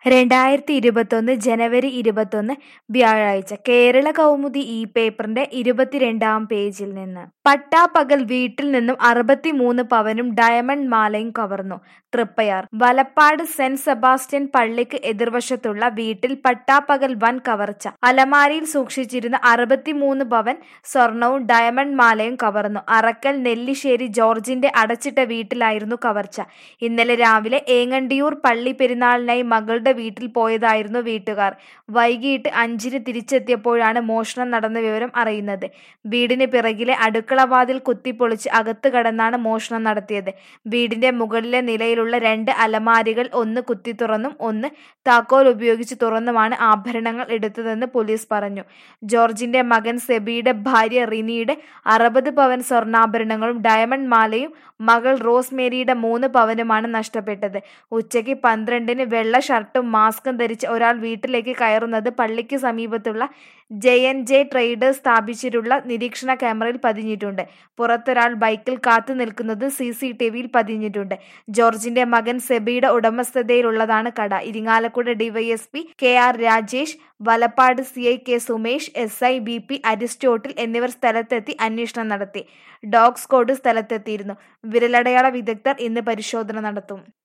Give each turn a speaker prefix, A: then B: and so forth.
A: രണ്ടായിരത്തി ഇരുപത്തൊന്ന് ജനുവരി ഇരുപത്തൊന്ന് വ്യാഴാഴ്ച കേരള കൗമുദി ഈ പേപ്പറിന്റെ ഇരുപത്തിരണ്ടാം പേജിൽ നിന്ന് പട്ടാപ്പകൽ വീട്ടിൽ നിന്നും അറുപത്തിമൂന്ന് പവനും ഡയമണ്ട് മാലയും കവർന്നു തൃപ്പയാർ വലപ്പാട് സെന്റ് സെബാസ്റ്റ്യൻ പള്ളിക്ക് എതിർവശത്തുള്ള വീട്ടിൽ പട്ടാപ്പകൽ വൻ കവർച്ച അലമാരിയിൽ സൂക്ഷിച്ചിരുന്ന അറുപത്തിമൂന്ന് പവൻ സ്വർണവും ഡയമണ്ട് മാലയും കവർന്നു അറക്കൽ നെല്ലിശ്ശേരി ജോർജിന്റെ അടച്ചിട്ട വീട്ടിലായിരുന്നു കവർച്ച ഇന്നലെ രാവിലെ ഏങ്ങണ്ടിയൂർ പള്ളി പെരുന്നാളിനായി മകളുടെ വീട്ടിൽ പോയതായിരുന്നു വീട്ടുകാർ വൈകിട്ട് അഞ്ചിന് തിരിച്ചെത്തിയപ്പോഴാണ് മോഷണം നടന്ന വിവരം അറിയുന്നത് വീടിന് പിറകിലെ അടുക്കളവാതിൽ കുത്തിപ്പൊളിച്ച് അകത്ത് കടന്നാണ് മോഷണം നടത്തിയത് വീടിന്റെ മുകളിലെ നിലയിലുള്ള രണ്ട് അലമാരികൾ ഒന്ന് കുത്തി തുറന്നും ഒന്ന് താക്കോൽ ഉപയോഗിച്ച് തുറന്നുമാണ് ആഭരണങ്ങൾ എടുത്തതെന്ന് പോലീസ് പറഞ്ഞു ജോർജിന്റെ മകൻ സെബിയുടെ ഭാര്യ റിനിയുടെ അറുപത് പവൻ സ്വർണ്ണാഭരണങ്ങളും ഡയമണ്ട് മാലയും മകൾ റോസ്മേരിയുടെ മൂന്ന് പവനുമാണ് നഷ്ടപ്പെട്ടത് ഉച്ചയ്ക്ക് പന്ത്രണ്ടിന് വെള്ള ഷർട്ടും മാസ്കും ധരിച്ച് ഒരാൾ വീട്ടിലേക്ക് കയറുന്നത് പള്ളിക്ക് സമീപത്തുള്ള ജെ എൻ ജെ ട്രേഡേഴ്സ് സ്ഥാപിച്ചിട്ടുള്ള നിരീക്ഷണ ക്യാമറയിൽ പതിഞ്ഞിട്ടുണ്ട് പുറത്തൊരാൾ ബൈക്കിൽ കാത്തു നിൽക്കുന്നത് സി സി ടി വിയിൽ പതിഞ്ഞിട്ടുണ്ട് ജോർജിന്റെ മകൻ സെബിയുടെ ഉടമസ്ഥതയിലുള്ളതാണ് കട Irinjalakuda DYSP K R Rajesh Valappad C I K Sumesh S I B P Aristotle എന്നിവർ സ്ഥലത്തെത്തി അന്വേഷണം നടത്തി ഡോഗ് സ്ക്വാഡ് സ്ഥലത്തെത്തിയിരുന്നു വിരലടയാള വിദഗ്ധർ ഇന്ന് പരിശോധന നടത്തും